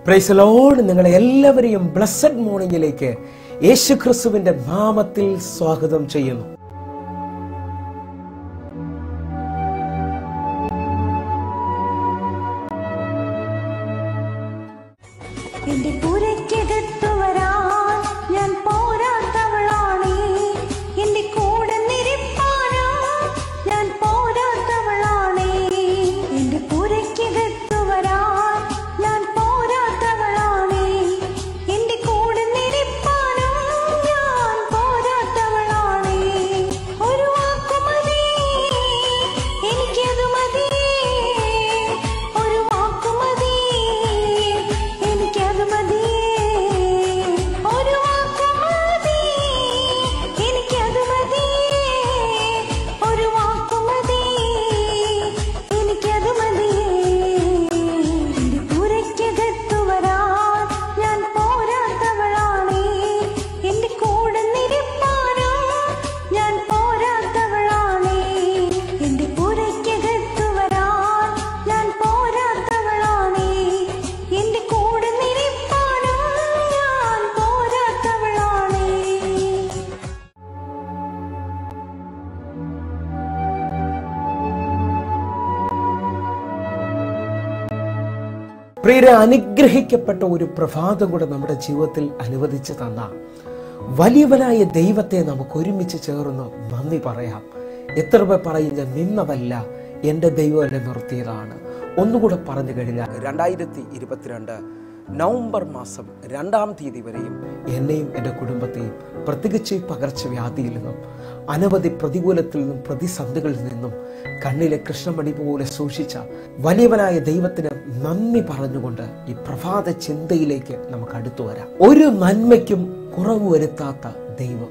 price load നിങ്ങളെ എല്ലാവരെയും blessed മോർണിംഗിലേക്ക് യേശു ക്രിസ്തുവിന്റെ നാമത്തിൽ സ്വാഗതം ചെയ്യുന്നു എന്റെ പുരയ്ക്കകത്തു വരാൻ ഞാൻ പോരാത്തവളാണേ എന്റെ കൂടെ നിരപ്പാനോ ഞാൻ പോരാത്തവളാണേ എന്റെ പുരയ്ക്കകത്തു വരാൻ ഞാൻ പോരാത്തവളാണേ എന്റെ കൂടെ നിരപ്പാനോ ഞാൻ പോരാത്തവളാണേ ഒരു വാക്കു മതി എനിക്കത് മതി ഒരു വാക്കു മതി എനിക്കത് മതി ഒരു വാക്കു മതി എനിക്കത് മതി ഒരു വാക്കു മതി എനിക്കത് മതി എന്റെ പുരയ്ക്കകത്തു വരാൻ ഞാൻ പോരാത്തവളാണേ എന്റെ കൂടെ നിരപ്പാനോ ഞാൻ പോരാത്തവളാണേ എന്റെ പുരയ്ക്കകത്തു വരാൻ ഞാൻ പോരാത്തവളാണേ എന്റെ കൂടെ നിരപ്പാനോ ഞാൻ പോരാത്തവളാണേ പ്രിയരെ അനുഗ്രഹിക്കപ്പെട്ട ഒരു പ്രഭാതം കൂടെ നമ്മുടെ ജീവിതത്തിൽ അനുവദിച്ചു തന്ന വലിയവനായ ദൈവത്തെ നമുക്ക് ഒരുമിച്ച് ചേർന്ന് നന്ദി പറയാം എത്ര പേർ പറയും ഞാൻ നിന്നതല്ല എൻ്റെ ദൈവം എന്നെ നിർത്തിയതാണ് ഒന്നുകൂടെ പറഞ്ഞു കഴിഞ്ഞാൽ രണ്ടായിരത്തി ഇരുപത്തിരണ്ട് നവംബർ മാസം രണ്ടാം തീയതി വരെയും എന്നെയും എൻ്റെ കുടുംബത്തെയും പ്രത്യേകിച്ച് ഈ പകർച്ചവ്യാധിയിൽ നിന്നും അനവധി പ്രതികൂലത്തിൽ നിന്നും പ്രതിസന്ധികളിൽ നിന്നും കണ്ണിലെ കൃഷ്ണമണി പോലെ സൂക്ഷിച്ച വലിയവനായ ദൈവത്തിന് നന്ദി പറഞ്ഞുകൊണ്ട് ഈ പ്രഭാത ചിന്തയിലേക്ക് നമുക്ക് അടുത്തു വരാം ഒരു നന്മയ്ക്കും കുറവ് വരുത്താത്ത ദൈവം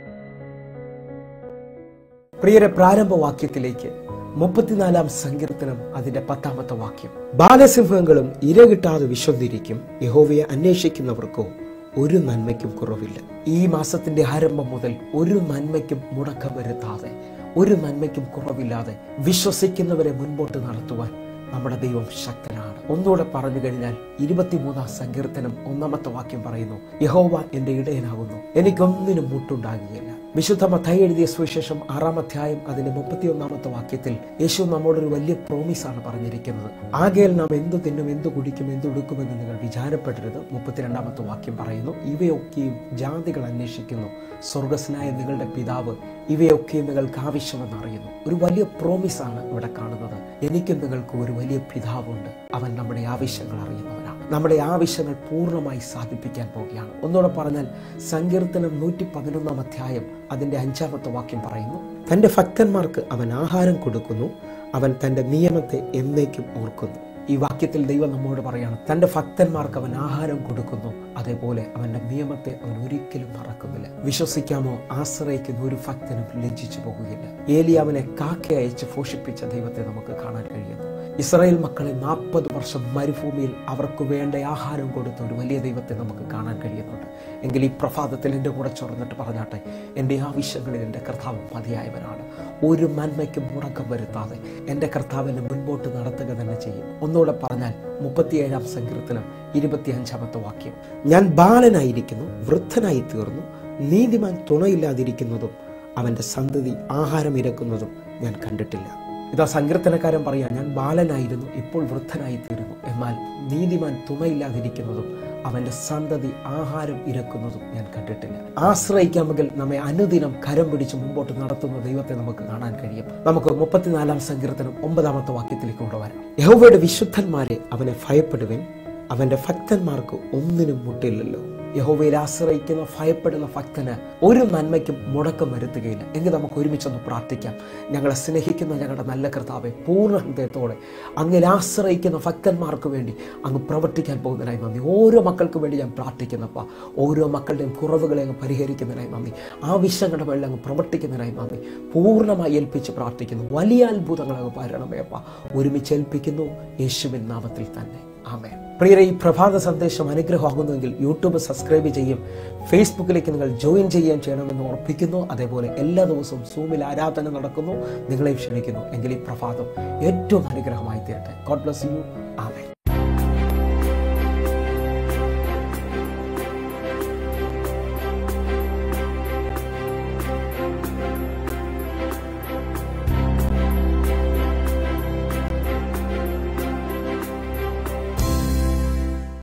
പ്രിയരെ പ്രാരംഭവാക്യത്തിലേക്ക് മുപ്പത്തിനാലാം സങ്കീർത്തനം അതിന്റെ പത്താമത്തെ വാക്യം ബാലസിംഹങ്ങളും ഇര കിട്ടാതെ വിശ്വന്നിരിക്കും യഹോവയെ അന്വേഷിക്കുന്നവർക്കോ ഒരു നന്മയ്ക്കും കുറവില്ല ഈ മാസത്തിന്റെ ആരംഭം മുതൽ ഒരു നന്മയ്ക്കും മുടക്കം വരുത്താതെ ഒരു നന്മയ്ക്കും കുറവില്ലാതെ വിശ്വസിക്കുന്നവരെ മുൻപോട്ട് നടത്തുവാൻ നമ്മുടെ ദൈവം ശക്തനാണ് ഒന്നുകൂടെ പറഞ്ഞു കഴിഞ്ഞാൽ ഇരുപത്തിമൂന്നാം സങ്കീർത്തനം ഒന്നാമത്തെ വാക്യം പറയുന്നു യഹോവ എന്റെ ഇടയനാകുന്നു എനിക്കൊന്നിനും മുട്ടുണ്ടാകുകയില്ല വിശുദ്ധ മത്തായി എഴുതിയ സുവിശേഷം ആറാം അധ്യായം അതിന്റെ മുപ്പത്തിയൊന്നാമത്തെ വാക്യത്തിൽ യേശു നമ്മോടൊരു വലിയ പ്രോമിസ് ആണ് പറഞ്ഞിരിക്കുന്നത് ആകയാൽ നാം എന്തു തിന്നും എന്തു കുടിക്കും എന്തു ഉടുക്കുമെന്ന് നിങ്ങൾ വിചാരപ്പെടരുത് മുപ്പത്തിരണ്ടാമത്തെ വാക്യം പറയുന്നു ഇവയൊക്കെയും ജാതികൾ അന്വേഷിക്കുന്നു സ്വർഗസ്നായ നിങ്ങളുടെ പിതാവ് ഇവയൊക്കെയും നിങ്ങൾക്ക് ആവശ്യമെന്ന് അറിയുന്നു ഒരു വലിയ പ്രോമിസ് ആണ് ഇവിടെ കാണുന്നത് എനിക്കും നിങ്ങൾക്ക് ഒരു വലിയ പിതാവുണ്ട് അവൻ നമ്മുടെ ആവശ്യങ്ങൾ അറിയുന്നവനാണ് നമ്മുടെ ആവശ്യങ്ങൾ പൂർണ്ണമായി സാധിപ്പിക്കാൻ പോവുകയാണ് ഒന്നുകൂടെ പറഞ്ഞാൽ സങ്കീർത്തനം നൂറ്റി പതിനൊന്നാം അധ്യായം അതിന്റെ അഞ്ചാമത്തെ വാക്യം പറയുന്നു തന്റെ ഭക്തന്മാർക്ക് അവൻ ആഹാരം കൊടുക്കുന്നു അവൻ തന്റെ നിയമത്തെ എന്നേക്കും ഓർക്കുന്നു ഈ വാക്യത്തിൽ ദൈവം നമ്മോട് പറയാണ് തന്റെ ഭക്തന്മാർക്ക് അവൻ ആഹാരം കൊടുക്കുന്നു അതേപോലെ അവന്റെ നിയമത്തെ അവൻ ഒരിക്കലും മറക്കുന്നില്ല വിശ്വസിക്കാമോ ആശ്രയിക്കുന്ന ഒരു ഭക്തനും ലജ്ജിച്ചു പോകുകയില്ല ഏലിയാവിനെ കാക്ക അയച്ച് പോഷിപ്പിച്ച ദൈവത്തെ നമുക്ക് കാണാൻ കഴിയുന്നു ഇസ്രായേൽ മക്കളെ നാൽപ്പത് വർഷം മരുഭൂമിയിൽ അവർക്ക് വേണ്ട ആഹാരം കൊടുത്ത ഒരു വലിയ ദൈവത്തെ നമുക്ക് കാണാൻ കഴിയുന്നുണ്ട് എങ്കിൽ ഈ പ്രഭാതത്തിൽ എൻ്റെ കൂടെ ചൊറന്നിട്ട് പറഞ്ഞാട്ടെ എൻ്റെ ആവശ്യങ്ങളിൽ എൻ്റെ കർത്താവ് മതിയായവനാണ് ഒരു നന്മയ്ക്കും മുടക്കം വരുത്താതെ എൻ്റെ കർത്താവിനെ മുൻപോട്ട് നടത്തുക തന്നെ ചെയ്യും ഒന്നുകൂടെ പറഞ്ഞാൽ മുപ്പത്തിയേഴാം സങ്കീർത്തനം ഇരുപത്തിയഞ്ചാമത്തെ വാക്യം ഞാൻ ബാലനായിരിക്കുന്നു വൃദ്ധനായി തീർന്നു നീതിമാൻ തുണയില്ലാതിരിക്കുന്നതും അവൻ്റെ സന്തതി ആഹാരം ഇരക്കുന്നതും ഞാൻ കണ്ടിട്ടില്ല ഇതാ സങ്കീർത്തനക്കാരൻ പറയാം ഞാൻ ബാലനായിരുന്നു ഇപ്പോൾ വൃദ്ധനായി തീരുന്നു എന്നാൽ നീതിമാൻ തുണയില്ലാതിരിക്കുന്നതും അവന്റെ സന്തതി ആഹാരം ഇരക്കുന്നതും ഞാൻ കണ്ടിട്ടില്ല ആശ്രയിക്കാമെങ്കിൽ നമ്മെ അനുദിനം കരം പിടിച്ച് മുമ്പോട്ട് നടത്തുന്ന ദൈവത്തെ നമുക്ക് കാണാൻ കഴിയും നമുക്ക് മുപ്പത്തിനാലാം സങ്കീർത്തനം ഒമ്പതാമത്തെ വാക്യത്തിലേക്ക് കൊണ്ടുവരാം യഹോവയുടെ വിശുദ്ധന്മാരെ അവനെ ഭയപ്പെടുവൻ അവന്റെ ഭക്തന്മാർക്ക് ഒന്നിനും മുട്ടില്ലല്ലോ യഹോവയിൽ ആശ്രയിക്കുന്ന ഭയപ്പെടുന്ന ഭക്തന് ഒരു നന്മയ്ക്കും മുടക്കം വരുത്തുകയില്ല എങ്കിൽ നമുക്ക് ഒരുമിച്ചൊന്ന് പ്രാർത്ഥിക്കാം ഞങ്ങളെ സ്നേഹിക്കുന്ന ഞങ്ങളുടെ നല്ല കർത്താവെ പൂർണ്ണ ഹൃദയത്തോടെ അങ്ങിൽ ആശ്രയിക്കുന്ന ഭക്തന്മാർക്ക് വേണ്ടി അങ്ങ് പ്രവർത്തിക്കാൻ പോകുന്നതിനായി നന്ദി ഓരോ മക്കൾക്ക് വേണ്ടി ഞാൻ പ്രാർത്ഥിക്കുന്നപ്പ ഓരോ മക്കളുടെയും കുറവുകളെ അങ്ങ് പരിഹരിക്കുന്നതിനായി നന്ദി ആവശ്യങ്ങളുടെ മേളിൽ അങ്ങ് പ്രവർത്തിക്കുന്നതിനായി നന്ദി പൂർണ്ണമായി ഏൽപ്പിച്ച് പ്രാർത്ഥിക്കുന്നു വലിയ അത്ഭുതങ്ങൾ അങ്ങ് പരണമേ അപ്പ ഒരുമിച്ച് ഏൽപ്പിക്കുന്നു യേശുവിൻ നാമത്തിൽ തന്നെ ആമേൻ പ്രിയരെ ഈ പ്രഭാത സന്ദേശം അനുഗ്രഹമാകുന്നുവെങ്കിൽ യൂട്യൂബ് സബ്സ്ക്രൈബ് ചെയ്യും ഫേസ്ബുക്കിലേക്ക് നിങ്ങൾ ജോയിൻ ചെയ്യുകയും ചെയ്യണമെന്ന് ഉറപ്പിക്കുന്നു അതേപോലെ എല്ലാ ദിവസവും സൂമിൽ ആരാധന നടക്കുന്നു നിങ്ങളെയും ക്ഷണിക്കുന്നു എങ്കിൽ ഈ പ്രഭാതം ഏറ്റവും അനുഗ്രഹമായി തീരട്ടെ ഗോഡ് ബ്ലസ് യു ആമേൻ